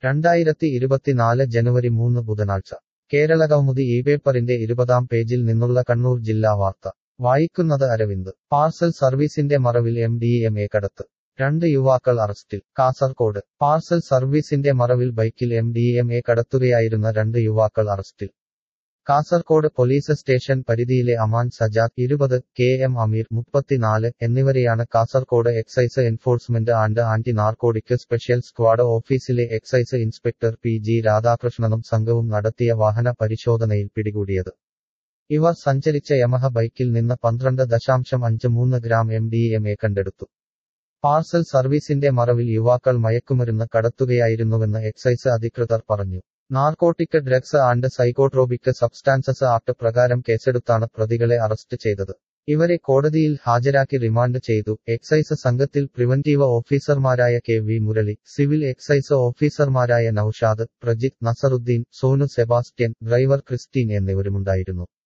രണ്ടായിരത്തി ഇരുപത്തിനാല് ജനുവരി മൂന്ന് ബുധനാഴ്ച കേരളകൗമുദി ഈ പേപ്പറിന്റെ ഇരുപതാം പേജിൽ നിന്നുള്ള കണ്ണൂർ ജില്ലാ വാർത്ത വായിക്കുന്നത് അരവിന്ദ് പാർസൽ സർവീസിന്റെ മറവിൽ എം ഡി എം എ കടത്ത് രണ്ട് യുവാക്കൾ അറസ്റ്റിൽ കാസർകോട് പാർസൽ സർവീസിന്റെ മറവിൽ ബൈക്കിൽ എം ഡി എം എ കടത്തുകയായിരുന്ന രണ്ട് യുവാക്കൾ അറസ്റ്റിൽ കാസർകോട് പോലീസ് സ്റ്റേഷൻ പരിധിയിലെ അമാൻ സജാദ് ഇരുപത് കെ എം അമീർ മുപ്പത്തിനാല് എന്നിവരെയാണ് Kasaragod excise enforcement and anti narcotic special squad ഓഫീസിലെ എക്സൈസ് ഇൻസ്പെക്ടർ പി ജി രാധാകൃഷ്ണനും സംഘവും നടത്തിയ വാഹന പരിശോധനയിൽ പിടികൂടിയത് ഇവർ സഞ്ചരിച്ച യമഹ ബൈക്കിൽ നിന്ന് പന്ത്രണ്ട് ദശാംശം അഞ്ച് മൂന്ന് gram M D M A കണ്ടെടുത്തു പാർസൽ സർവീസിന്റെ മറവിൽ യുവാക്കൾ മയക്കുമരുന്ന് കടത്തുകയായിരുന്നുവെന്ന് എക്സൈസ് അധികൃതർ പറഞ്ഞു narcotic drugs and psychotropic substances act പ്രകാരം കേസെടുത്താണ് പ്രതികളെ അറസ്റ്റ് ചെയ്തത് ഇവരെ കോടതിയിൽ ഹാജരാക്കി റിമാൻഡ് ചെയ്തു എക്സൈസ് സംഘത്തിൽ പ്രിവന്റീവ് ഓഫീസർമാരായ K V Murali civil excise ഓഫീസർമാരായ Noushad Prajith Nasaruddin Sonu Sebastian driver Christine എന്നിവരുമുണ്ടായിരുന്നു